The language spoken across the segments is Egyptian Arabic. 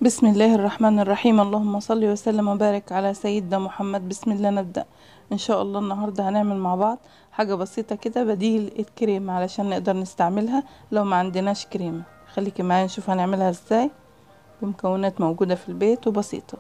بسم الله الرحمن الرحيم اللهم صل وسلم وبارك على سيدنا محمد بسم الله نبدأ ان شاء الله النهاردة هنعمل مع بعض حاجة بسيطة كده بديل الكريمة علشان نقدر نستعملها لو ما عندناش كريمة خليكي معايا نشوف هنعملها ازاي بمكونات موجودة في البيت وبسيطة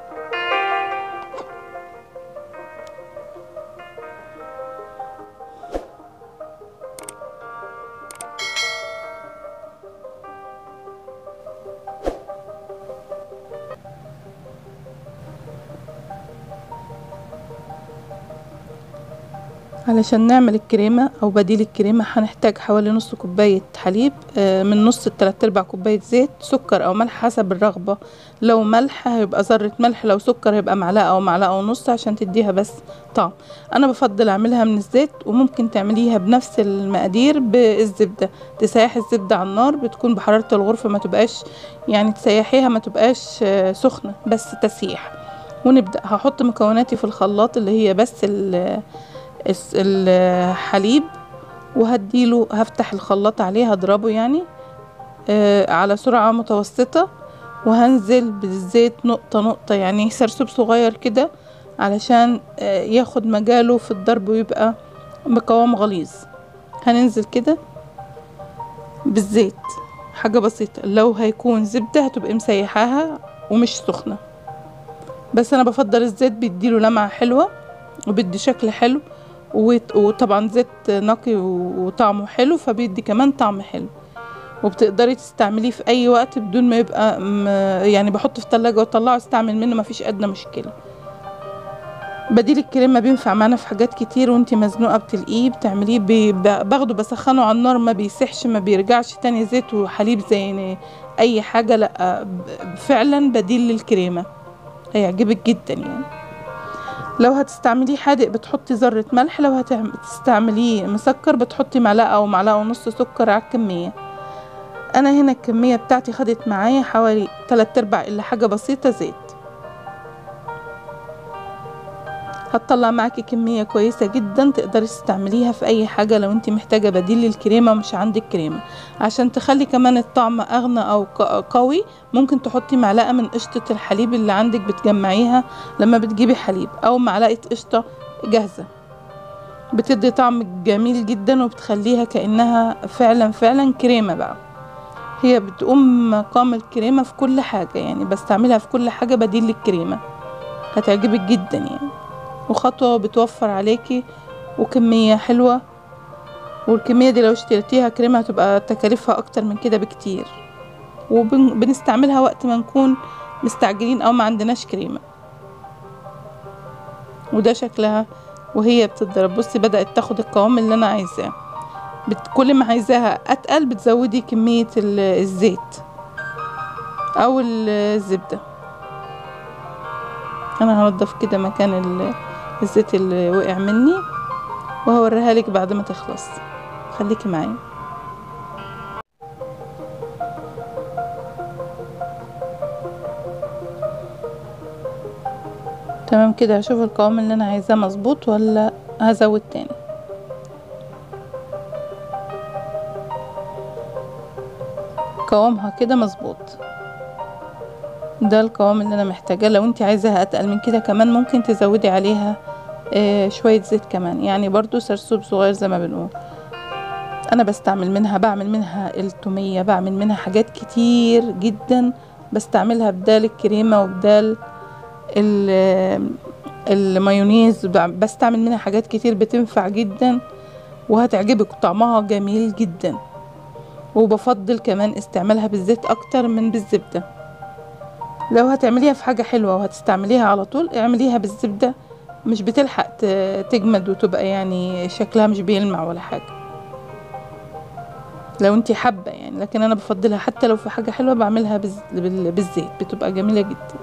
علشان نعمل الكريمة او بديل الكريمة هنحتاج حوالي نص كوباية حليب آه، من نص لتلات ارباع كوباية زيت سكر او ملح حسب الرغبة لو ملح هيبقى ذرة ملح لو سكر هيبقى معلقة او معلقة ونص عشان تديها بس طعم انا بفضل اعملها من الزيت وممكن تعمليها بنفس المقادير بالزبدة تسيح الزبدة على النار بتكون بحرارة الغرفة ما تبقاش يعني تسيحيها ما تبقاش آه، سخنة بس تسيح ونبدأ هحط مكوناتي في الخلاط اللي هي بس ال الس- الحليب وهديله هفتح الخلاط عليه هضربه يعني آه على سرعة متوسطة وهنزل بالزيت نقطة نقطة يعني سرسوب صغير كده علشان آه ياخد مجاله في الضرب ويبقى بقوام غليظ هننزل كده بالزيت حاجة بسيطة لو هيكون زبدة هتبقى مسيحاها ومش سخنة بس انا بفضل الزيت بيديله لمعة حلوة وبيدي شكل حلو وت- وطبعا زيت نقي و- وطعمه حلو فبيدي كمان طعم حلو وبتقدري تستعمليه في اي وقت بدون ما يبقى م- يعني بحطه في التلاجة واطلعه استعمل منه مفيش ادنى مشكلة بديل الكريمة بينفع معانا في حاجات كتير وانتي مزنوقة بتلقيه بتعمليه بي- ب- باخده بسخنه على النار ما بيسحش ما بيرجعش تاني زيت وحليب زي ن- اي حاجة لا ب- فعلا بديل للكريمة هيعجبك جدا يعني لو هتستعمليه حادق بتحطي ذرة ملح لو هتستعمليه مسكر بتحطي معلقة أو معلقة ونص سكر على الكمية أنا هنا الكمية بتاعتي خدت معايا حوالي تلات أرباع إلا حاجة بسيطة زيت هتطلع معاكي كمية كويسة جدا تقدري تستعمليها في أي حاجة لو انت محتاجة بديل للكريمة ومش عندك كريمة عشان تخلي كمان الطعم أغنى أو ق- قوي ممكن تحطي معلقة من قشطة الحليب اللي عندك بتجمعيها لما بتجيبي حليب أو معلقة قشطة جاهزة بتدي طعم جميل جدا وبتخليها كأنها فعلا فعلا كريمة بقى هي بتقوم مقام الكريمة في كل حاجة يعني بستعملها في كل حاجة بديل للكريمة هتعجبك جدا يعني وخطوة بتوفر عليكي وكمية حلوة والكمية دي لو اشتريتيها كريمة هتبقى تكاليفها أكتر من كده بكتير وبنستعملها وقت ما نكون مستعجلين أو ما عندناش كريمة وده شكلها وهي بتتضرب بصي بدأت تاخد القوام اللي أنا عايزاه بت... كل ما عايزاها أتقل بتزودي كمية ال- الزيت أو ال- الزبدة أنا هنضف كده مكان ال- الزيت اللي وقع مني وهوريها لك بعد ما تخلص خليكي معايا تمام كده هشوف القوام اللي انا عايزاه مظبوط ولا هزود تاني قوامها كده مظبوط ده القوام اللي انا محتاجاه لو انت عايزاها اتقل من كده كمان ممكن تزودي عليها آه شوية زيت كمان يعني برضو سرسوب صغير زي ما بنقول انا بستعمل منها بعمل منها التومية بعمل منها حاجات كتير جدا بستعملها بدال الكريمة وبدال ال- المايونيز ب- بستعمل منها حاجات كتير بتنفع جدا وهتعجبك طعمها جميل جدا وبفضل كمان استعمالها بالزيت اكتر من بالزبدة لو هتعمليها في حاجة حلوة وهتستعمليها على طول اعمليها بالزبدة مش بتلحق ت- تجمد وتبقى يعني شكلها مش بيلمع ولا حاجة لو انتي حابة يعني لكن انا بفضلها حتى لو في حاجة حلوة بعملها بالز- بال- بالزيت بتبقى جميلة جدا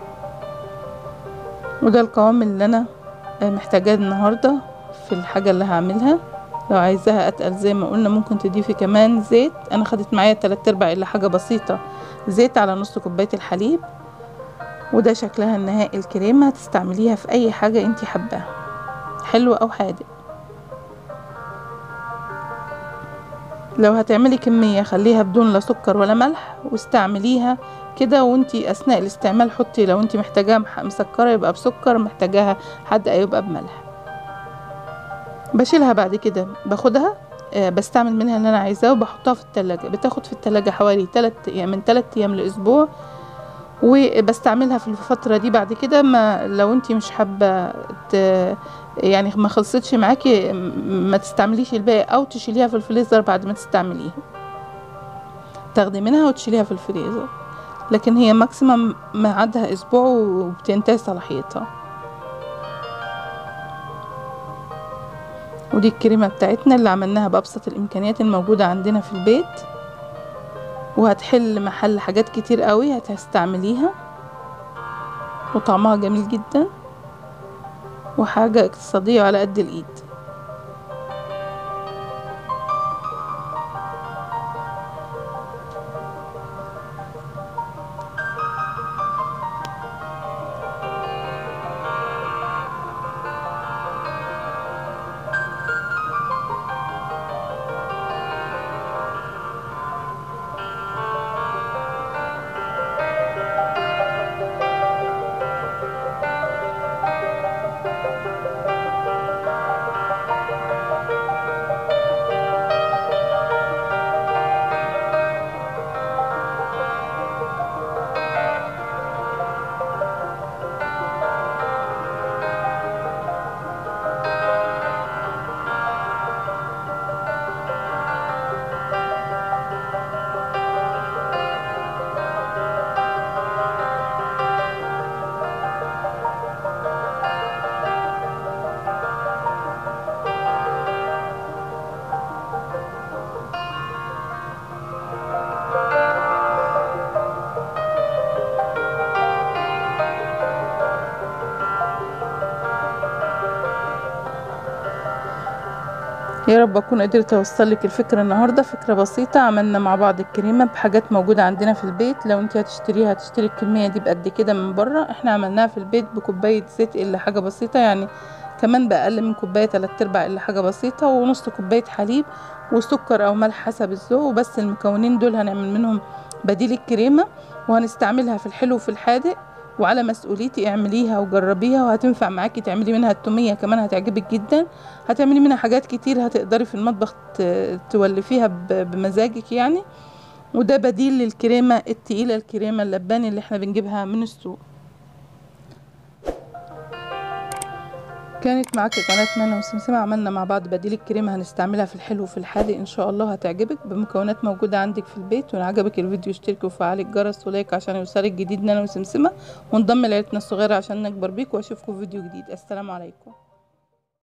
وده القوام اللي انا آه، محتاجاه النهاردة في الحاجة اللي هعملها لو عايزاها اتقل زي ما قلنا ممكن تضيفي كمان زيت انا خدت معايا تلات ارباع الا حاجة بسيطة زيت على نص كوباية الحليب وده شكلها النهائي الكريمة هتستعمليها في اي حاجة انتي حباها حلو او حادق لو هتعملي كمية خليها بدون لا سكر ولا ملح واستعمليها كده وانتي اثناء الاستعمال حطي لو انتي محتاجاها مح- مسكرة يبقى بسكر محتاجاها حادقة يبقى بملح بشيلها بعد كده باخدها آه، بستعمل منها اللي انا عايزاه وبحطها في التلاجة بتاخد في التلاجة حوالي 3 ايام من 3 ايام لاسبوع وبستعملها في الفترة دي بعد كده ما لو انتي مش حابة ت- يعني ما خلصتش معاكي م- ما تستعمليش الباقي او تشيليها في الفريزر بعد ما تستعمليها تاخدي منها وتشيليها في الفريزر لكن هي ماكسيمم ميعادها اسبوع وبتنتهي صلاحيتها ودي الكريمة بتاعتنا اللي عملناها بأبسط الإمكانيات الموجودة عندنا في البيت وهتحل محل حاجات كتير قوي هتستعمليها وطعمها جميل جدا وحاجة اقتصادية على قد الإيد يا رب اكون قدرت اوصل لك الفكره النهارده فكره بسيطه عملنا مع بعض الكريمه بحاجات موجوده عندنا في البيت لو انت هتشتريها هتشتري الكميه دي بقد كده من بره احنا عملناها في البيت بكوبايه زيت الا حاجه بسيطه يعني كمان باقل من كوبايه تلات ارباع الا حاجه بسيطه ونص كوبايه حليب وسكر او ملح حسب الذوق وبس المكونين دول هنعمل منهم بديل الكريمه وهنستعملها في الحلو وفي الحادق وعلى مسؤوليتي اعمليها وجربيها وهتنفع معاكي تعملي منها التوميه كمان هتعجبك جدا هتعملي منها حاجات كتير هتقدري في المطبخ ت- تولفيها ب- بمزاجك يعني وده بديل للكريمة التقيلة الكريمة اللباني اللي احنا بنجيبها من السوق كانت معاكي قناة منى وسمسمة عملنا مع بعض بديل الكريمة هنستعملها في الحلو وفي الحادق ان شاء الله هتعجبك بمكونات موجودة عندك في البيت وان عجبك الفيديو اشتركي وفعلي الجرس ولايك عشان يوصلك جديد منى وسمسمة وانضم لعيلتنا الصغيرة عشان نكبر بيك واشوفكم في فيديو جديد السلام عليكم